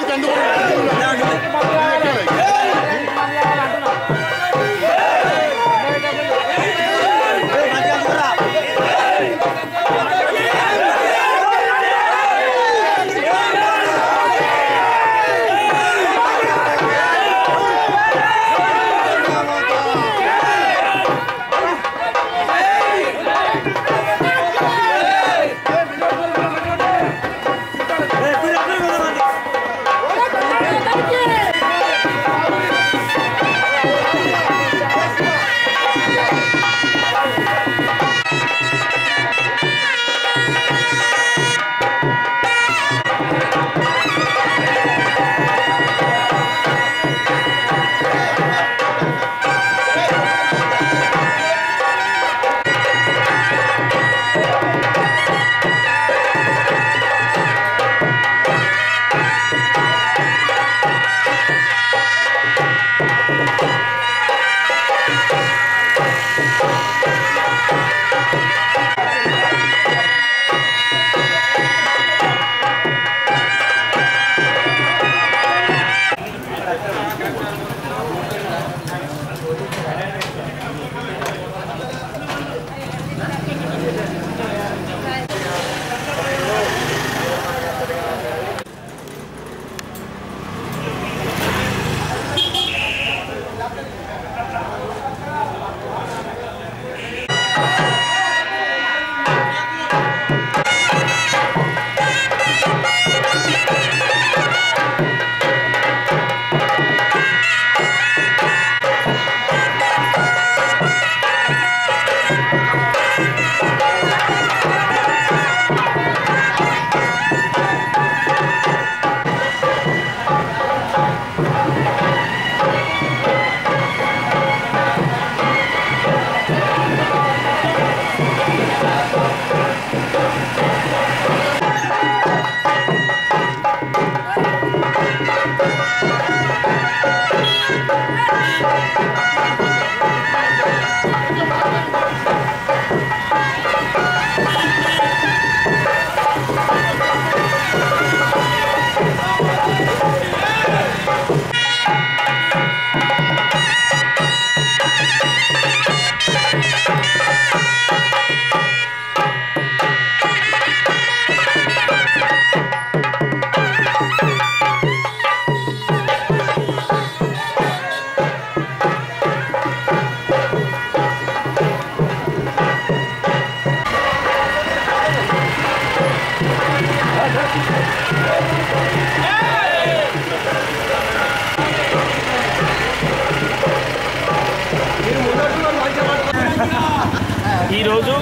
ఈరోజు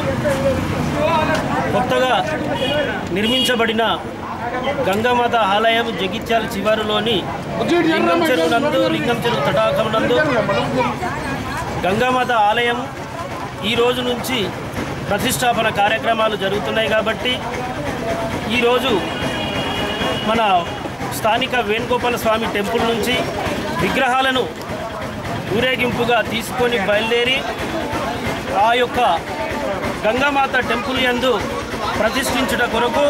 కొత్తగా నిర్మించబడిన గంగామాత ఆలయం జగిత్యాల చివరిలోని లింగం చెరువు నందు లింగం చెరువు తటాకం నందు గంగామాత ఆలయం ఈ రోజు నుంచి ప్రతిష్టాపన కార్యక్రమాలు జరుగుతున్నాయి కాబట్టి ఈరోజు మన స్థానిక వేణుగోపాల స్వామి టెంపుల్ నుంచి విగ్రహాలను ఊరేగింపుగా తీసుకొని బయలుదేరి ఆ యొక్క గంగామాత టెంపుల్ యందు ప్రతిష్ఠించుట కొరకు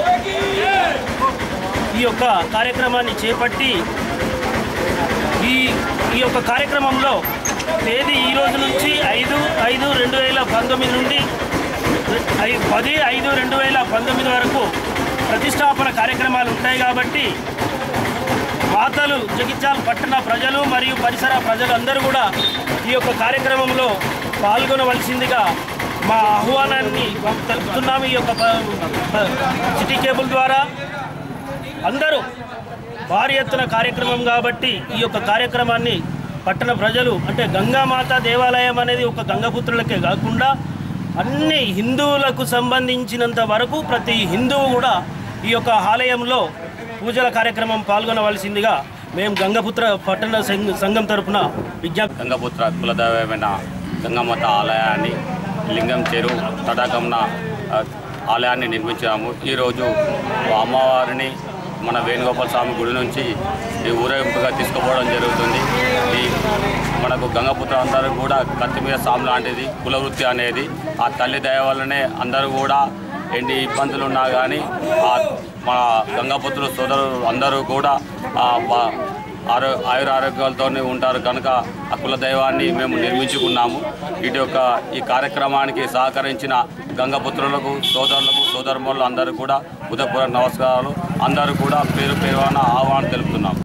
ఈ యొక్క కార్యక్రమాన్ని చేపట్టి ఈ ఈ యొక్క కార్యక్రమంలో తేదీ ఈ రోజు నుంచి ఐదు ఐదు రెండు వేల పంతొమ్మిది నుండి ఐ- పది ఐదు రెండు వేల పంతొమ్మిది వరకు ప్రతిష్టాపన కార్యక్రమాలు ఉంటాయి కాబట్టి మాతలు జగిత్యాల పట్టణ ప్రజలు మరియు పరిసర ప్రజలందరూ కూడా ఈ యొక్క కార్యక్రమంలో పాల్గొనవలసిందిగా మా ఆహ్వానాన్ని తెలుపుతున్నాము ఈ యొక్క ప- ప- సిటీ కేబుల్ ద్వారా అందరూ భారీ ఎత్తున కార్యక్రమం కాబట్టి ఈ యొక్క కార్యక్రమాన్ని పట్టణ ప్రజలు అంటే గంగామాత దేవాలయం అనేది ఒక గంగపుత్రులకే కాకుండా అన్ని హిందువులకు సంబంధించినంత వరకు ప్రతి హిందువు కూడా ఈ యొక్క ఆలయంలో పూజల కార్యక్రమం పాల్గొనవలసిందిగా మేము గంగపుత్ర పట్టణ సంఘ- సంఘం తరపున విజ్ఞప్తి గంగపుత్ర కులదైవమైన గంగమ్మత ఆలయాన్ని లింగం చెరువు తటాకంన ఆ, ఆలయాన్ని నిర్మించాము ఈరోజు అమ్మవారిని మన వేణుగోపాల స్వామి గుడి నుంచి ఈ ఊరేగింపుగా తీసుకుపోవడం జరుగుతుంది ఈ మనకు గంగపుత్ర అందరూ కూడా కత్తి మీద సాము లాంటిది కులవృత్తి అనేది ఆ తల్లి దయ వల్లనే అందరూ కూడా ఎన్ని ఇబ్బందులు ఉన్నా కానీ ఆ మన గంగాపుత్రుల సోదరులు అందరూ కూడా ఆ బా- ఆరో ఆయుర ఆరోగ్యాలతో ఉంటారు కనుక ఆ కుల దైవాన్ని మేము నిర్మించుకున్నాము ఇటు యొక్క ఈ కార్యక్రమానికి సహకరించిన గంగపుత్రులకు సోదరులకు సోదరుమూలు అందరూ కూడా ఉదయపూర్వక నమస్కారాలు అందరూ కూడా పేరు పేరున ఆహ్వానం తెలుపుతున్నాం